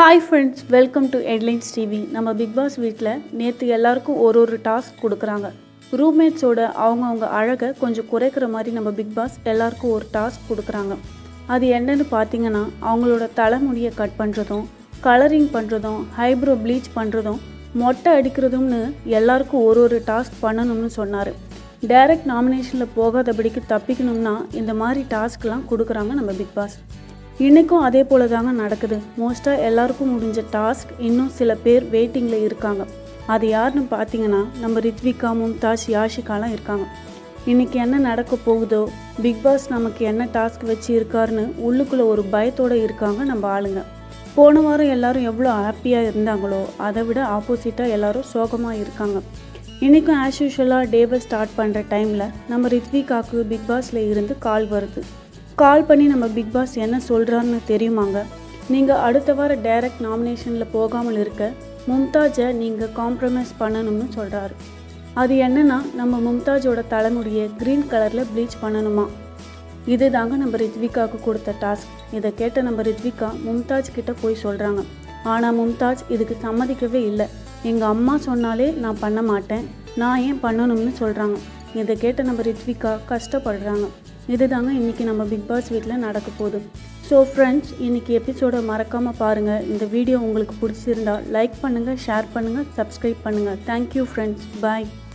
hi friends welcome to headlines TV நம்ம Bigg Boss வீட்டில் நேற்று எல்லாருக்கும் ஒரு ஒரு டாஸ்க் கொடுக்குறாங்க ரூம்மேட்ஸோட அவங்கவுங்க அழகை கொஞ்சம் குறைக்கிற மாதிரி நம்ம பிக் பாஸ் எல்லாருக்கும் ஒரு டாஸ்க் கொடுக்குறாங்க அது என்னன்னு பார்த்தீங்கன்னா அவங்களோட தலைமுடியை கட் பண்ணுறதும் கலரிங் பண்ணுறதும் ஹைப்ரோ ப்ளீச் பண்ணுறதும் மொட்டை அடிக்கிறதும்னு எல்லாருக்கும் ஒரு ஒரு டாஸ்க் பண்ணணும்னு சொன்னார் டைரக்ட் நாமினேஷனில் போகாதபடிக்கு தப்பிக்கணும்னா இந்த மாதிரி டாஸ்க்லாம் கொடுக்குறாங்க நம்ம பிக் பாஸ் இன்றைக்கும் அதே போல தாங்க நடக்குது மோஸ்ட்டாக எல்லாருக்கும் முடிஞ்ச டாஸ்க் இன்னும் சில பேர் வெயிட்டிங்கில் இருக்காங்க அது யாருன்னு பார்த்தீங்கன்னா நம்ம ரித்விகா மும்தாஜ் யாஷிகாலாம் இருக்காங்க இன்றைக்கி என்ன நடக்க போகுதோ பிக் பாஸ் நமக்கு என்ன டாஸ்க் வச்சு இருக்காருன்னு உள்ளுக்குள்ளே ஒரு பயத்தோடு இருக்காங்க நம்ம ஆளுங்க போன வாரம் எல்லாரும் எவ்வளோ ஹாப்பியாக இருந்தாங்களோ அதை விட ஆப்போசிட்டாக எல்லாரும் சோகமாக இருக்காங்க இன்றைக்கும் ஆஸ் யூஷுவலாக டேவை ஸ்டார்ட் பண்ணுற டைமில் நம்ம ரித்விகாக்கு பிக் பாஸில் இருந்து கால் வருது கால் பண்ணி நம்ம பிக் பாஸ் என்ன சொல்கிறான்னு தெரியுமாங்க நீங்கள் அடுத்த வாரம் டைரக்ட் நாமினேஷனில் போகாமல் இருக்க மும்தாஜை நீங்கள் காம்ப்ரமைஸ் பண்ணணும்னு சொல்கிறாரு அது என்னன்னா நம்ம மும்தாஜோட தலைமுடியை க்ரீன் கலரில் ப்ளீச் பண்ணணுமா இது தாங்க நம்ம ரித்விகாவுக்கு கொடுத்த டாஸ்க் இதை கேட்ட நம்ம ரித்விகா மும்தாஜ் கிட்ட போய் சொல்கிறாங்க ஆனால் மும்தாஜ் இதுக்கு சம்மதிக்கவே இல்லை எங்கள் அம்மா சொன்னாலே நான் பண்ண மாட்டேன் நான் ஏன் பண்ணணும்னு சொல்கிறாங்க இதை கேட்ட நம்ம ரித்விகா கஷ்டப்படுறாங்க இதுதாங்க இன்றைக்கி நம்ம பிக் பாஸ் வீட்டில் நடக்க போகுது ஸோ ஃப்ரெண்ட்ஸ் இன்றைக்கி எபிசோடை மறக்காமல் பாருங்கள் இந்த வீடியோ உங்களுக்கு பிடிச்சிருந்தா லைக் பண்ணுங்கள் ஷேர் பண்ணுங்கள் சப்ஸ்கிரைப் பண்ணுங்கள் தேங்க்யூ ஃப்ரெண்ட்ஸ் பாய்